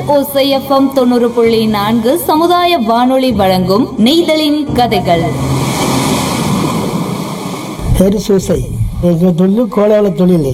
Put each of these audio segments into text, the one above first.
ஓசைஎஃப்எம் தொண்ணூறு புள்ளி நான்கு சமுதாய வானொலி வழங்கும் நெய்தலின் கதைகள் பேர் சூசை எங்கள் தொழில் கோலாவில் தொழில்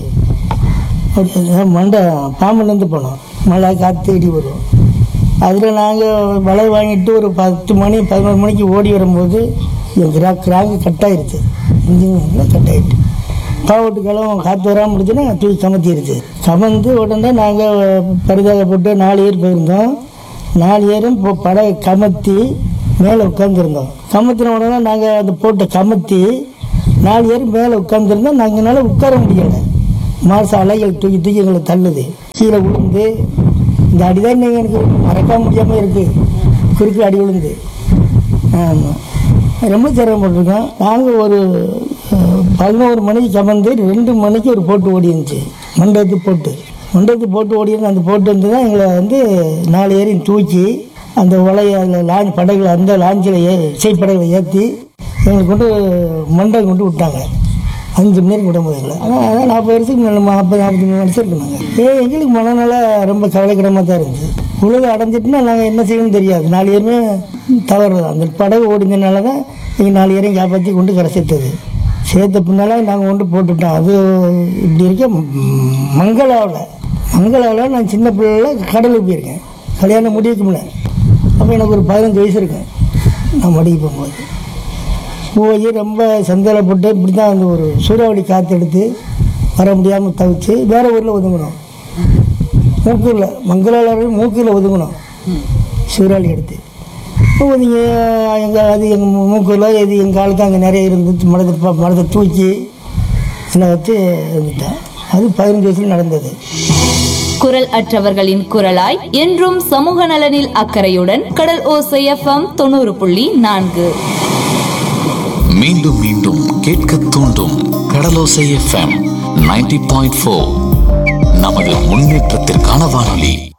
அது மண்டை பாம்பன்லேருந்து போனோம் மழை காற்று இடி வரும் அதில் நாங்கள் வலை வாங்கிட்டு ஒரு பத்து மணி பதினோரு மணிக்கு ஓடி வரும்போது என் கிரா கிராங்கு கட் ஆயிருச்சு இன்ஜின் கட் ஆயிட்டு பாவட்டுக்கெல்லாம் காற்று வராமல் முடிச்சுன்னா தூக்கி கமத்திருச்சு கமந்து உடனே நாங்கள் பரிதாக போட்டு நாலு ஏர் போயிருந்தோம் நாலு ஏரும் இப்போ படை கமத்தி மேலே உட்காந்துருந்தோம் கமத்தின உடனே நாங்கள் அந்த போட்டை கமத்தி நாலு பேர் மேலே உட்காந்துருந்தோம் நாங்கள் என்னால் உட்கார முடியலை மாச அலைகள் தூக்கி தூக்கி எங்களை தள்ளுது கீழே விழுந்து இந்த அடிதான் நீங்கள் எனக்கு மறக்க முடியாமல் இருக்குது குறுக்கு அடி விழுந்து ஆமாம் ரொம்ப சிரமப்பட்டிருக்கோம் நாங்கள் ஒரு அஹ், பதினோரு மணிக்கு கமந்து ரெண்டு மணிக்கு ஒரு போட்டு ஓடி இருந்துச்சு மண்டபத்து போட்டு மண்டபத்து போட்டு ஓடி இருந்து அந்த போட்டு வந்து தான் எங்களை வந்து நாலு ஏரையும் தூக்கி அந்த உலைய அதில் லாஞ்ச் படகுல அந்த லாஞ்சில் ஏ இசைப்படகுல ஏற்றி எங்களை கொண்டு மண்டபம் கொண்டு விட்டாங்க அஞ்சு மணி நேரம் விட முடியல ஆனால் அதான் நாற்பது வருஷத்துக்கு மேலே நாற்பது நாற்பத்தி மூணு வருஷம் இருக்குனாங்க ஏ எங்களுக்கு மனநல ரொம்ப கவலைக்கிடமாக தான் இருந்துச்சு உலக அடைஞ்சிட்டுனா நாங்கள் என்ன செய்யணும்னு தெரியாது நாலு பேருமே தவறு தான் அந்த படகு ஓடினதுனால தான் எங்கள் நாலு பேரையும் காப்பாற்றி கொண்டு கரை சேர்த்தது சேர்த்த பின்னால் நாங்கள் கொண்டு போட்டுட்டோம் அது இப்படி இருக்க ம், மங்களாவில் மங்களாவில் நான் சின்ன பிள்ளைல கடலுக்கு போயிருக்கேன் கல்யாணம் முடியக்கு முன்னே அப்போ எனக்கு ஒரு பதினஞ்சு வயசு இருக்கேன் நான் மடிக்கு போகும்போது போய் ரொம்ப சந்தேகப்பட்டு இப்படி தான் அந்த ஒரு சூறாவளி காற்று எடுத்து வர முடியாமல் தவிச்சு வேறு ஊரில் ஒதுங்கணும் மூக்கூரில் மங்களாவில் மூக்கூரில் ஒதுங்கணும் சூறாவளி எடுத்து இப்போ ஒதுங்கி எங்கள் அது எங்கள் மூக்கூரில் இது எங்கள் ஆளுக்கு அங்கே நிறைய இருந்து மரத்தை ப- மரத்தை தூக்கி எல்லாம் வச்சு இருந்துட்டேன் அது பதினஞ்சு வயசுல நடந்தது குரல் அற்றவர்களின் குரலாய் என்றும் சமூக நலனில் அக்கறையுடன் கடல் ஓசைஎஃப்எம் தொண்ணூறு புள்ளி நான்கு மீண்டும் மீண்டும் கேட்க தூண்டும் கடலோசை எஃப்எம் நைன்டி பாயிண்ட் ஃபோர் நமது முன்னேற்றத்திற்கான வானொலி